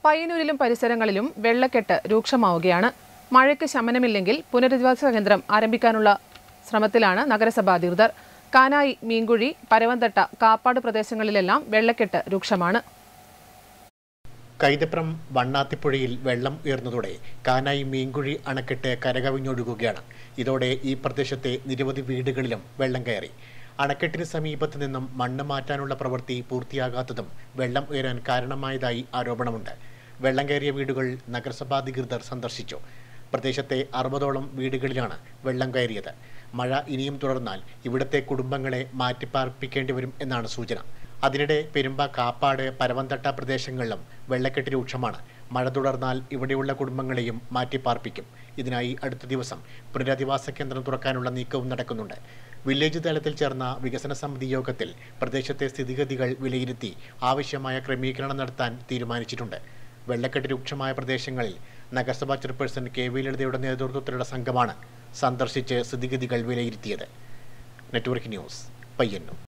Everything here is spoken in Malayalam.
പയ്യന്നൂരിലും പരിസരങ്ങളിലും വെള്ളക്കെട്ട് രൂക്ഷമാവുകയാണ് മഴയ്ക്ക് ശമനമില്ലെങ്കിൽ പുനരധിവാസ കേന്ദ്രം ആരംഭിക്കാനുള്ള ശ്രമത്തിലാണ് നഗരസഭാ അധികൃതർ കാനായി മീൻകുഴി പരവന്തട്ട കാപ്പാട് പ്രദേശങ്ങളിലെല്ലാം വെള്ളക്കെട്ട് രൂക്ഷമാണ് കൈതപ്രം വണ്ണാത്തിപ്പുഴയിൽ വെള്ളം ഉയർന്നതോടെ കാനായി മീൻകുഴി അണക്കെട്ട് കരകവിഞ്ഞൊഴുകുകയാണ് ഇതോടെ ഈ പ്രദേശത്തെ നിരവധി വീടുകളിലും വെള്ളം കയറി അണക്കെട്ടിന് സമീപത്ത് നിന്നും മണ്ണ് മാറ്റാനുള്ള പ്രവൃത്തി പൂർത്തിയാകാത്തതും വെള്ളം ഉയരാൻ കാരണമായതായി ആരോപണമുണ്ട് വെള്ളം കയറിയ വീടുകൾ നഗരസഭാ അധികൃതർ സന്ദർശിച്ചു പ്രദേശത്തെ അറുപതോളം വീടുകളിലാണ് വെള്ളം കയറിയത് മഴ ഇനിയും തുടർന്നാൽ ഇവിടുത്തെ കുടുംബങ്ങളെ മാറ്റിപ്പാർപ്പിക്കേണ്ടി വരും എന്നാണ് സൂചന അതിനിടെ പെരുമ്പ കാപ്പാട് പരവന്തട്ട പ്രദേശങ്ങളിലും വെള്ളക്കെട്ട് രൂക്ഷമാണ് മഴ തുടർന്നാൽ ഇവിടെയുള്ള കുടുംബങ്ങളെയും മാറ്റിപ്പാർപ്പിക്കും ഇതിനായി അടുത്ത ദിവസം പുനരധിവാസ കേന്ദ്രം തുറക്കാനുള്ള നീക്കവും നടക്കുന്നുണ്ട് വില്ലേജ് തലത്തിൽ ചേർന്ന വികസന സമിതി യോഗത്തിൽ പ്രദേശത്തെ സ്ഥിതിഗതികൾ വിലയിരുത്തി ആവശ്യമായ ക്രമീകരണം നടത്താൻ തീരുമാനിച്ചിട്ടുണ്ട് വെള്ളക്കെട്ട് രൂക്ഷമായ പ്രദേശങ്ങളിൽ നഗരസഭാ ചെയർപേഴ്സൺ കെ വി ലളിതയുടെ നേതൃത്വത്തിലുള്ള സംഘമാണ് സന്ദർശിച്ച് സ്ഥിതിഗതികൾ വിലയിരുത്തിയത് നെറ്റ്വർക്ക് ന്യൂസ് പയ്യന്നൂർ